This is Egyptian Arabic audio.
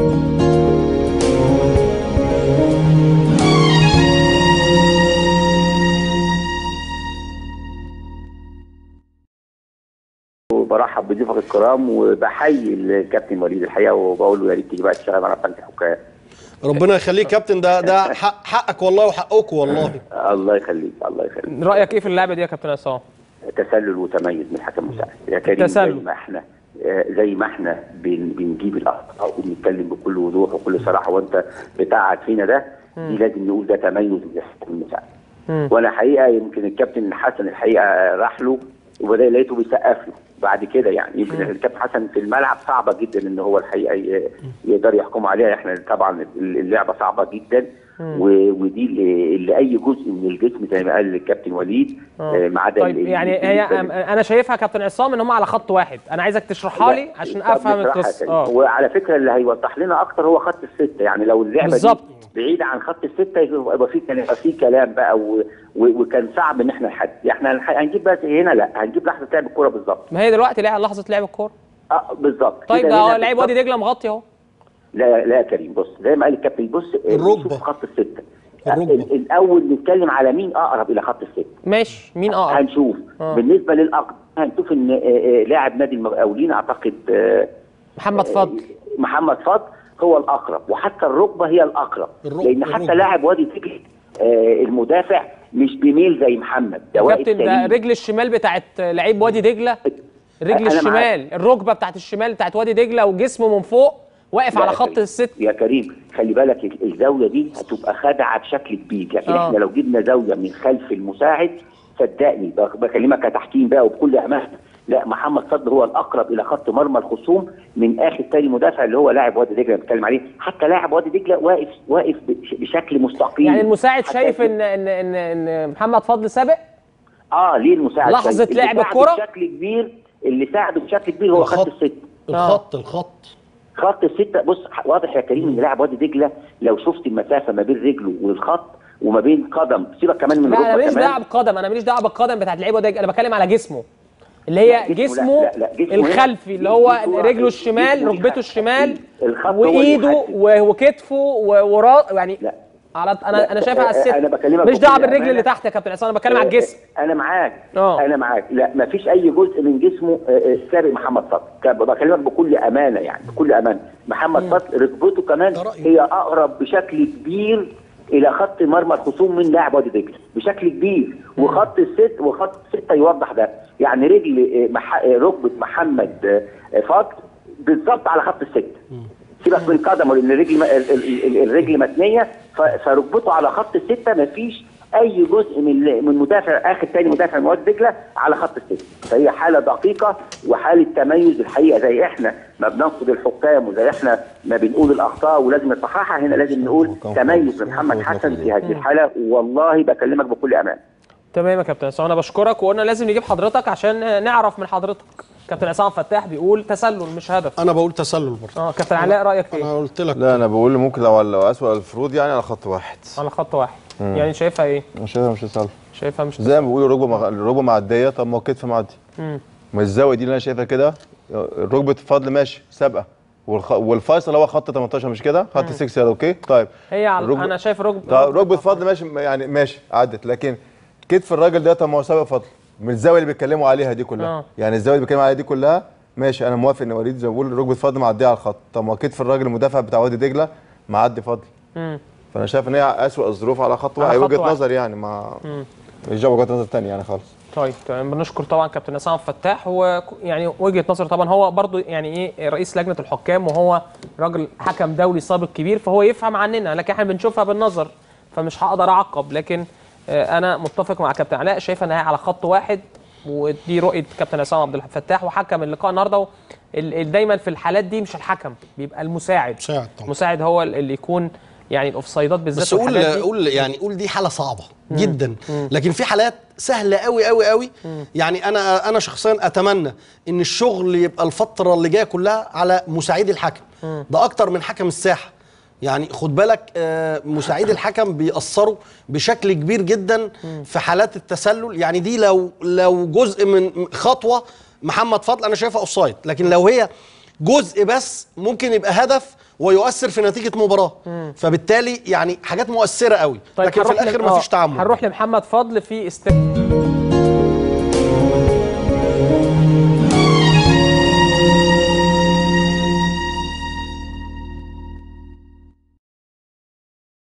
وبرحب بضيوفك الكرام وبحيي الكابتن وليد الحقيقه وبقول له يا ريت تيجي بقى تشتغل معانا في الحكام ربنا يخليك كابتن ده ده حق حقك والله وحقكم والله الله يخليك الله يخليك رايك ايه في اللعبه دي يا كابتن عصام تسلل وتميز من الحكم المساعد يا كريم تسلل. زي ما احنا آه، زي ما احنا بن بنجيب الاخطاء وبنتكلم بكل وضوح وكل صراحه وانت بتاعك فينا ده دي لازم نقول ده تميز من الحكم المساعد وانا حقيقه يمكن الكابتن حسن الحقيقه راح له وبدا لقيته بيسقف له بعد كده يعني يمكن الكابتن حسن في الملعب صعبه جدا ان هو الحقيقه ي- يقدر يحكم عليها احنا طبعا اللعبه صعبه جدا و- ودي اللي, اللي اي جزء من الجسم زي ما قال الكابتن وليد آه، ما عدا طيب ال- يعني ال- هي ال- انا شايفها كابتن عصام ان هم على خط واحد انا عايزك تشرحها لي لا، عشان طب افهم نشرحها القصه تاني. اه وعلى فكره اللي هيوضح لنا اكتر هو خط السته يعني لو اللعبه بالظبط. دي بعيده عن خط السته يبقى يبقى في كلام يبقى في كلام بقى و... و... وكان صعب ان احنا نحدد احنا هنح- هنجيب بس هنا لا هنجيب لحظه لعب الكوره بالظبط ما هي دلوقتي لع- لحظه لعب الكوره اه بالظبط طيب كده ده هنا لعيب بالظبط. وادي دجله مغطي اهو لا لا يا كريم بص زي ما قال الكابتن بص آه، الركبة. نشوف خط السته الركبة. ال- الاول نتكلم على مين اقرب الى خط السته ماشي مين اقرب هنشوف آه. بالنسبه للاقرب هنشوف ان آه، آه، لاعب نادي المقاولين اعتقد آه، محمد فضل محمد فضل هو الاقرب وحتى الركبه هي الاقرب الركبة- لان حتى الركبة. لاعب وادي دجله آه، المدافع مش بيميل زي محمد ده واقف كابتن ده سليم. رجل الشمال بتاعت لعيب وادي دجله رجل أنا معاك. الشمال الركبه بتاعت الشمال بتاعت وادي دجله وجسمه من فوق واقف لا على يا خط كريم. الست يا كريم خلي بالك ال- الزاويه دي هتبقى خادعه بشكل كبير لكن آه. احنا لو جبنا زاويه من خلف المساعد صدقني بك- بكلمك كتحكيم بقى وبكل امانه لا محمد صدر هو الاقرب الى خط مرمى الخصوم من اخر تاني مدافع اللي هو لاعب وادي دجله بنتكلم عليه حتى لاعب وادي دجله واقف واقف بش- بشكل مستقيم يعني المساعد حتى شايف ان ان ان, إن محمد فضل سابق اه ليه المساعد لحظة شايف؟ اللي لعب ساعده الكرة؟ بشكل كبير اللي ساعده بشكل كبير هو خط الخط. الست الخط الخط خط الستة بص واضح يا كريم ان لاعب وادي دجله لو شفت المسافه ما بين رجله والخط وما بين قدم سيبك كمان من لا انا الركبة ماليش كمان. دعوه بالقدم انا ماليش دعوه بالقدم بتاعت لعيب وادي دجله انا بتكلم على جسمه اللي هي لا، جسمه جسمه, لا، لا، لا، جسمه الخلفي هنا. اللي هو جسمه رجله الشمال جسمه ركبته يحدد. الشمال الخط هو اللي وايده يحدد. و- وكتفه و- ورا يعني لا. على انا لا، انا شايفها على الست أنا بكلمك ماليش دعوه بكل بالرجل اللي أمانة. تحت يا كابتن عصام انا بتكلم على الجسم انا معاك آه. انا معاك لا ما فيش اي جزء من جسمه آه، آه، سابق محمد فضل ك- بكلمك بكل امانه يعني بكل امانه محمد فضل ركبته كمان ده رأيي. هي اقرب بشكل كبير الى خط مرمى الخصوم من لاعب وادي دجله بشكل كبير وخط الست وخط السته يوضح ده يعني رجل آه، مح... آه، ركبه محمد آه، فضل بالظبط على خط الست سيبك من قدمه لان الرجل م- ال- ال- ال- الرجل متنيه ف- فركبته على خط السته مفيش اي جزء من من مدافع اخر تاني مدافع من وادي دجله على خط السته فهي حاله دقيقه وحاله تميز الحقيقه زي احنا ما بننقد الحكام وزي احنا ما بنقول الاخطاء ولازم نصححها هنا لازم نقول تميز من محمد حسن في هذه الحاله والله بكلمك بكل امان تمام يا كابتن عصام انا بشكرك وقلنا لازم نجيب حضرتك عشان نعرف من حضرتك كابتن عصام فتاح بيقول تسلل مش هدف انا بقول تسلل برضه اه كابتن علاء رايك في ايه انا قلت لك لا انا بقول ممكن لو لو اسوء الفروض يعني على خط واحد على خط واحد يعني شايفها ايه انا شايفها مش تسلل شايفها مش زي ما بيقولوا الركبه مع- الركبه معديه طب ما هو الكتف معدي ما الزاويه دي اللي انا شايفها كده ركبه فضل ماشي سابقه والخ... والفيصل هو خط 18 مش كده خط 6 يارد اوكي طيب هي على الركبة- انا شايف ركبه طب ركبه فضل ماشي يعني ماشي عدت لكن كتف الراجل ده طب ما هو سابق فضل من الزاويه اللي بيتكلموا عليها دي كلها آه. يعني الزاويه اللي بيتكلموا عليها دي كلها ماشي انا موافق ان وليد زي ما بقول ركبه فضل معديه على الخط طب ما هو كتف الراجل المدافع بتاع وادي دجله معدي فضل مم. فانا شايف ان هي اسوء الظروف على خط على واحد خط وجهه واحد. نظر يعني ما مش جاب وجهه نظر ثانيه يعني خالص طيب تمام بنشكر طبعا كابتن عصام فتاح هو ك- يعني وجهه نظر طبعا هو برضو يعني ايه رئيس لجنه الحكام وهو راجل حكم دولي سابق كبير فهو يفهم عننا لكن احنا بنشوفها بالنظر فمش هقدر اعقب لكن آه، انا متفق مع كابتن علاء شايف انها على خط واحد ودي رؤيه كابتن عصام عبد الفتاح وحكم اللقاء النهارده ال- ال- دايما في الحالات دي مش الحكم بيبقى المساعد مساعد طبعا. المساعد هو اللي يكون يعني الاوفسايدات بالذات بس قول والحالات دي. قول يعني قول دي حاله صعبه جدا لكن في حالات سهله قوي قوي قوي يعني انا انا شخصيا اتمنى ان الشغل يبقى الفتره اللي جايه كلها على مساعدي الحكم ده اكتر من حكم الساحه يعني خد بالك آه، مساعدي الحكم بيأثروا بشكل كبير جدا في حالات التسلل يعني دي لو لو جزء من خطوه محمد فضل انا شايفها اوفسايد لكن لو هي جزء بس ممكن يبقى هدف ويؤثر في نتيجه مباراه فبالتالي يعني حاجات مؤثره قوي لكن في هنروح الاخر لم- آه، مفيش تعامل هنروح لمحمد فضل في است